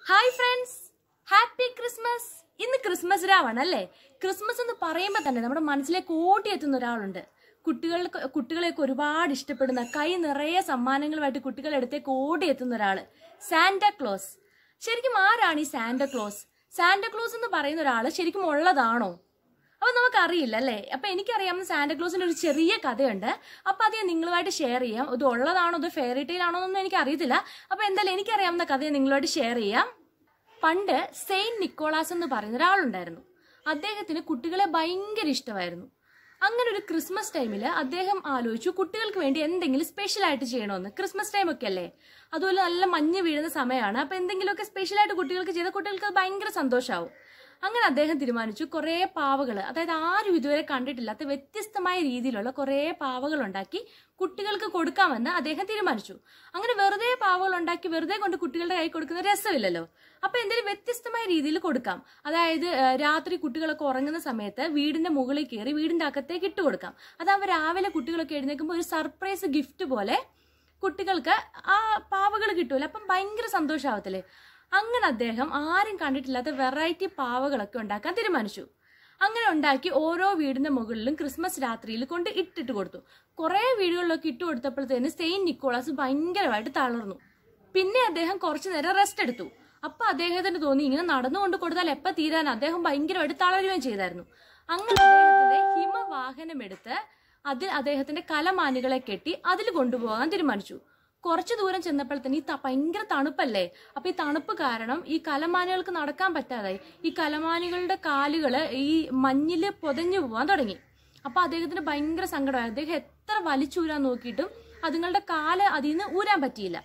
hi friends happy Christmas ഇന്ന് Christmas രാവാണ് അല്ലേ ക്രിസ്മസ് എന്ന് പറയുമ്പോൾ തന്നെ നമ്മുടെ മനസ്സിലേക്ക് ഓടിയെത്തുന്ന ഒരാളുണ്ട് കുട്ടികൾക്ക് കുട്ടികളെയൊക്കെ ഒരുപാട് ഇഷ്ടപ്പെടുന്ന കൈ നിറയെ സമ്മാനങ്ങളുമായിട്ട് കുട്ടികളുടെ അടുത്തേക്ക് ഓടിയെത്തുന്ന ഒരാള് സാന്റാക്ലോസ് ശരിക്കും ആരാണ് ഈ സാന്റാക്ലോസ് സാന്റാക്ലോസ് എന്ന് പറയുന്ന ഒരാള് ശരിക്കും ഉള്ളതാണോ അപ്പൊ നമുക്കറിയില്ല അല്ലേ അപ്പൊ എനിക്കറിയാവുന്ന സാന്റാക്ലോസിന്റെ ഒരു ചെറിയ കഥയുണ്ട് അപ്പൊ അത് ഞാൻ നിങ്ങളുമായിട്ട് ഷെയർ ചെയ്യാം ഇത് ഉള്ളതാണോ ഇത് ഫെയറി ടെയിൽ ആണോ എന്നൊന്നും എനിക്ക് അറിയത്തില്ല അപ്പൊ എന്തായാലും എനിക്കറിയാവുന്ന കഥ ഞാൻ നിങ്ങളുമായിട്ട് ഷെയർ ചെയ്യാം പണ്ട് സെയിന്റ് നിക്കോളാസ് എന്ന് പറയുന്ന ഒരാളുണ്ടായിരുന്നു അദ്ദേഹത്തിന് കുട്ടികളെ ഭയങ്കര ഇഷ്ടമായിരുന്നു അങ്ങനെ ഒരു ക്രിസ്മസ് ടൈമിൽ അദ്ദേഹം ആലോചിച്ചു കുട്ടികൾക്ക് വേണ്ടി എന്തെങ്കിലും സ്പെഷ്യൽ ആയിട്ട് ചെയ്യണമെന്ന് ക്രിസ്മസ് ടൈം ഒക്കെ അല്ലേ അതുപോലെ നല്ല മഞ്ഞ് വീഴുന്ന സമയമാണ് അപ്പൊ എന്തെങ്കിലുമൊക്കെ സ്പെഷ്യൽ ആയിട്ട് കുട്ടികൾക്ക് ചെയ്ത കുട്ടികൾക്ക് അത് ഭയങ്കര സന്തോഷമാവും അങ്ങനെ അദ്ദേഹം തീരുമാനിച്ചു കുറേ പാവകൾ അതായത് ആരും ഇതുവരെ കണ്ടിട്ടില്ലാത്ത വ്യത്യസ്തമായ രീതിയിലുള്ള കുറേ പാവകൾ ഉണ്ടാക്കി കുട്ടികൾക്ക് കൊടുക്കാമെന്ന് അദ്ദേഹം തീരുമാനിച്ചു അങ്ങനെ വെറുതെ പാവകൾ ഉണ്ടാക്കി വെറുതെ കൊണ്ട് കുട്ടികളുടെ കൈ കൊടുക്കുന്ന രസമില്ലല്ലോ അപ്പൊ എന്തെങ്കിലും വ്യത്യസ്തമായ രീതിയിൽ കൊടുക്കാം അതായത് ഏഹ്, രാത്രി കുട്ടികളൊക്കെ ഉറങ്ങുന്ന സമയത്ത് വീടിന്റെ മുകളിൽ കയറി വീടിന്റെ അകത്തേക്ക് ഇട്ട് കൊടുക്കാം അതാവുമ്പോൾ രാവിലെ കുട്ടികളൊക്കെ എഴുന്നേൽക്കുമ്പോൾ ഒരു സർപ്രൈസ് ഗിഫ്റ്റ് പോലെ കുട്ടികൾക്ക് ആ പാവകൾ കിട്ടൂല അപ്പം ഭയങ്കര സന്തോഷാവത്തില്ലേ അങ്ങനെ അദ്ദേഹം ആരും കണ്ടിട്ടില്ലാത്ത വെറൈറ്റി പാവകളൊക്കെ ഉണ്ടാക്കാൻ തീരുമാനിച്ചു അങ്ങനെ ഉണ്ടാക്കി ഓരോ വീടിന്റെ മുകളിലും ക്രിസ്മസ് രാത്രിയിൽ കൊണ്ട് ഇട്ടിട്ട് കൊടുത്തു കുറേ വീടുകളിലൊക്കെ ഇട്ട് കൊടുത്തപ്പോഴത്തേന് സെയിന്റ് നിക്കോളാസ് ഭയങ്കരമായിട്ട് തളർന്നു പിന്നെ അദ്ദേഹം കുറച്ചു നേരം റെസ്റ്റ് എടുത്തു അപ്പൊ അദ്ദേഹത്തിന് തോന്നി ഇങ്ങനെ നടന്നുകൊണ്ട് കൊടുത്താൽ എപ്പ തീരാൻ അദ്ദേഹം ഭയങ്കരമായിട്ട് തളരുകയും ചെയ്തായിരുന്നു അങ്ങനെ അദ്ദേഹത്തിന്റെ ഹിമവാഹനം എടുത്ത് അതിൽ അദ്ദേഹത്തിന്റെ കലമാനുകളെ കെട്ടി അതിൽ കൊണ്ടുപോകാൻ തീരുമാനിച്ചു കുറച്ചു ദൂരം ചെന്നപ്പോൾ തന്നെ ഈ ത- ഭയങ്കര തണുപ്പല്ലേ അപ്പൊ ഈ തണുപ്പ് കാരണം ഈ കലമാനുകൾക്ക് നടക്കാൻ പറ്റാതായി ഈ കലമാനുകളുടെ കാലുകള് ഈ മഞ്ഞില് പൊതഞ്ഞു പോവാൻ തുടങ്ങി അപ്പൊ അദ്ദേഹത്തിന് ഭയങ്കര സങ്കടമായി അദ്ദേഹം എത്ര വലിച്ചൂരാൻ നോക്കിയിട്ടും അതുങ്ങളുടെ കാല് അതിൽ നിന്ന് ഊരാൻ പറ്റിയില്ല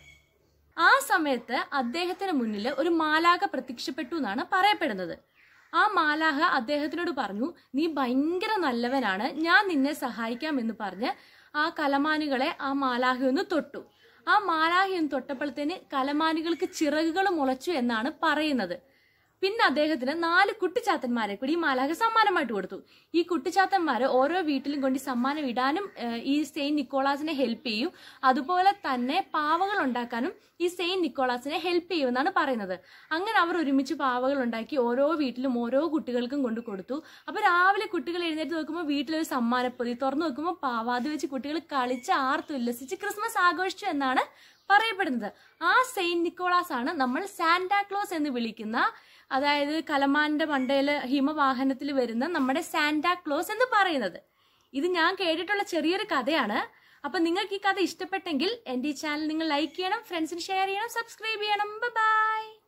ആ സമയത്ത് അദ്ദേഹത്തിന് മുന്നിൽ ഒരു മാലാഖ പ്രത്യക്ഷപ്പെട്ടു എന്നാണ് പറയപ്പെടുന്നത് ആ മാലാഹ അദ്ദേഹത്തിനോട് പറഞ്ഞു നീ ഭയങ്കര നല്ലവനാണ് ഞാൻ നിന്നെ സഹായിക്കാമെന്ന് പറഞ്ഞ് ആ കലമാനുകളെ ആ മാലാഹയൊന്ന് തൊട്ടു ആ മാലാഹയൊന്ന് തൊട്ടപ്പോഴത്തേന് കലമാനുകൾക്ക് ചിറകുകൾ മുളച്ചു എന്നാണ് പറയുന്നത് പിന്നെ അദ്ദേഹത്തിന് നാല് കുട്ടിച്ചാത്തന്മാരെ കൂടി ഈ മാലാഖ സമ്മാനമായിട്ട് കൊടുത്തു ഈ കുട്ടിച്ചാത്തന്മാര് ഓരോ വീട്ടിലും കൊണ്ട് ഈ സമ്മാനം ഇടാനും ഏഹ്, ഈ സെയിന്റ് നിക്കോളാസിനെ ഹെൽപ്പ് ചെയ്യും അതുപോലെ തന്നെ പാവകൾ ഉണ്ടാക്കാനും ഈ സെയിന്റ് നിക്കോളാസിനെ ഹെൽപ്പ് ചെയ്യുമെന്നാണ് പറയുന്നത് അങ്ങനെ അവർ ഒരുമിച്ച് പാവകൾ ഉണ്ടാക്കി ഓരോ വീട്ടിലും ഓരോ കുട്ടികൾക്കും കൊണ്ട് കൊടുത്തു അപ്പൊ രാവിലെ കുട്ടികൾ എഴുന്നേറ്റ് നോക്കുമ്പോൾ വീട്ടിലൊരു സമ്മാനപ്പൊതി തുറന്നു നോക്കുമ്പോൾ പാവ അത് വെച്ച് കുട്ടികൾ കളിച്ച് ആർത്തുല്ലസിച്ച് ക്രിസ്മസ് ആഘോഷിച്ചു എന്നാണ് പറയപ്പെടുന്നത് ആ സെയിന്റ് നിക്കോളാസ് ആണ് നമ്മൾ സാന്റാക്ലോസ് എന്ന് വിളിക്കുന്ന അതായത് കലമാന്റെ മണ്ടയില് ഹിമവാഹനത്തിൽ വരുന്ന നമ്മുടെ സാന്റാക്ലോസ് എന്ന് പറയുന്നത് ഇത് ഞാൻ കേട്ടിട്ടുള്ള ചെറിയൊരു കഥയാണ് അപ്പൊ നിങ്ങൾക്ക് ഈ കഥ ഇഷ്ടപ്പെട്ടെങ്കിൽ എന്റെ ഈ ചാനൽ നിങ്ങൾ ലൈക്ക് ചെയ്യണം ഫ്രണ്ട്സിന് ഷെയർ ചെയ്യണം സബ്സ്ക്രൈബ് ചെയ്യണം ബൈ